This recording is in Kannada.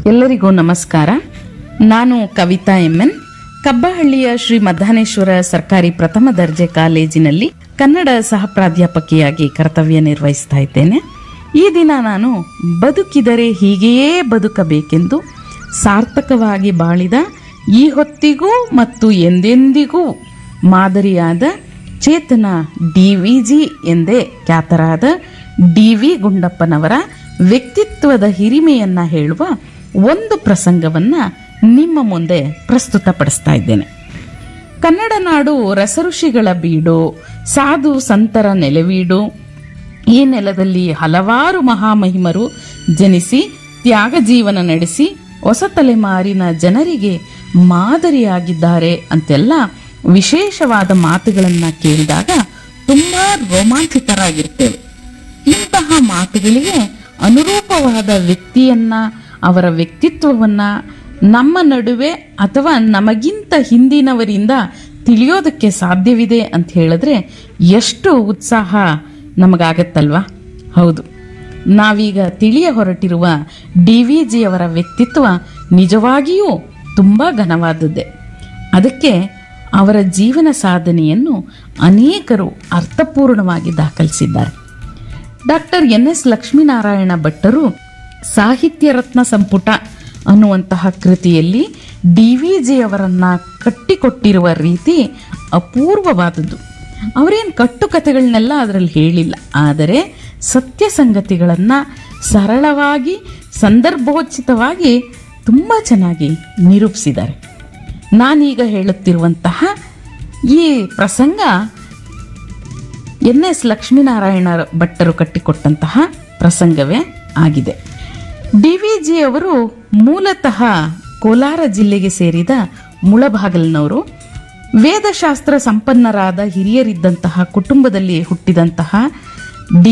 ಎಲ್ಲರಿಗೂ ನಮಸ್ಕಾರ ನಾನು ಕವಿತಾ ಎನ್ ಕಬ್ಬಹಳ್ಳಿಯ ಶ್ರೀ ಮದ್ದಾನೇಶ್ವರ ಸರ್ಕಾರಿ ಪ್ರಥಮ ದರ್ಜೆ ಕಾಲೇಜಿನಲ್ಲಿ ಕನ್ನಡ ಸಹ ಪ್ರಾಧ್ಯಾಪಕಿಯಾಗಿ ಕರ್ತವ್ಯ ನಿರ್ವಹಿಸ್ತಾ ಇದ್ದೇನೆ ಈ ದಿನ ನಾನು ಬದುಕಿದರೆ ಹೀಗೆಯೇ ಬದುಕಬೇಕೆಂದು ಸಾರ್ಥಕವಾಗಿ ಬಾಳಿದ ಈ ಹೊತ್ತಿಗೂ ಮತ್ತು ಎಂದೆಂದಿಗೂ ಮಾದರಿಯಾದ ಚೇತನ ಡಿ ವಿ ಜಿ ಎಂದೇ ಖ್ಯಾತರಾದ ಡಿ ವಿ ಗುಂಡಪ್ಪನವರ ವ್ಯಕ್ತಿತ್ವದ ಹಿರಿಮೆಯನ್ನ ಹೇಳುವ ಒಂದು ಪ್ರಸಂಗವನ್ನ ನಿಮ್ಮ ಮುಂದೆ ಪ್ರಸ್ತುತಪಡಿಸ್ತಾ ಇದ್ದೇನೆ ಕನ್ನಡ ನಾಡು ರಸಋಷಿಗಳ ಬೀಡು ಸಾಧು ಸಂತರ ನೆಲೆವೀಡು ಈ ನೆಲದಲ್ಲಿ ಹಲವಾರು ಮಹಾಮಹಿಮರು ಜನಿಸಿ ತ್ಯಾಗ ಜೀವನ ನಡೆಸಿ ಹೊಸ ತಲೆಮಾರಿನ ಜನರಿಗೆ ಮಾದರಿಯಾಗಿದ್ದಾರೆ ಅಂತೆಲ್ಲ ವಿಶೇಷವಾದ ಮಾತುಗಳನ್ನ ಕೇಳಿದಾಗ ತುಂಬಾ ರೋಮಾಂಚಿತರಾಗಿರ್ತೇವೆ ಇಂತಹ ಮಾತುಗಳಿಗೆ ಅನುರೂಪವಾದ ವ್ಯಕ್ತಿಯನ್ನ ಅವರ ವ್ಯಕ್ತಿತ್ವವನ್ನ ನಮ್ಮ ನಡುವೆ ಅಥವಾ ನಮಗಿಂತ ಹಿಂದಿನವರಿಂದ ತಿಳಿಯೋದಕ್ಕೆ ಸಾಧ್ಯವಿದೆ ಅಂತ ಹೇಳಿದ್ರೆ ಎಷ್ಟು ಉತ್ಸಾಹ ನಮಗಾಗತ್ತಲ್ವಾ ಹೌದು ನಾವೀಗ ತಿಳಿಯ ಹೊರಟಿರುವ ಡಿ ವಿ ಜಿಯವರ ವ್ಯಕ್ತಿತ್ವ ನಿಜವಾಗಿಯೂ ತುಂಬ ಘನವಾದದ್ದೇ ಅದಕ್ಕೆ ಅವರ ಜೀವನ ಸಾಧನೆಯನ್ನು ಅನೇಕರು ಅರ್ಥಪೂರ್ಣವಾಗಿ ದಾಖಲಿಸಿದ್ದಾರೆ ಡಾಕ್ಟರ್ ಎನ್ ಎಸ್ ಲಕ್ಷ್ಮೀನಾರಾಯಣ ಭಟ್ಟರು ಸಾಹಿತ್ಯ ರತ್ನ ಸಂಪುಟ ಅನ್ನುವಂತಹ ಕೃತಿಯಲ್ಲಿ ಡಿ ವಿ ಜಿಯವರನ್ನ ಕಟ್ಟಿಕೊಟ್ಟಿರುವ ರೀತಿ ಅಪೂರ್ವವಾದದ್ದು ಅವರೇನು ಕಟ್ಟುಕತೆಗಳನ್ನೆಲ್ಲ ಅದರಲ್ಲಿ ಹೇಳಿಲ್ಲ ಆದರೆ ಸತ್ಯ ಸಂಗತಿಗಳನ್ನು ಸರಳವಾಗಿ ಸಂದರ್ಭೋಚಿತವಾಗಿ ತುಂಬ ಚೆನ್ನಾಗಿ ನಿರೂಪಿಸಿದ್ದಾರೆ ನಾನೀಗ ಹೇಳುತ್ತಿರುವಂತಹ ಈ ಪ್ರಸಂಗ ಎನ್ ಎಸ್ ಲಕ್ಷ್ಮೀನಾರಾಯಣ ಭಟ್ಟರು ಕಟ್ಟಿಕೊಟ್ಟಂತಹ ಪ್ರಸಂಗವೇ ಆಗಿದೆ ಡಿ ವಿ ಜಿ ಅವರು ಮೂಲತಃ ಕೋಲಾರ ಜಿಲ್ಲೆಗೆ ಸೇರಿದ ಮುಳಬಾಗಲ್ನವರು ವೇದಶಾಸ್ತ್ರ ಸಂಪನ್ನರಾದ ಹಿರಿಯರಿದ್ದಂತಹ ಕುಟುಂಬದಲ್ಲಿ ಹುಟ್ಟಿದಂತಹ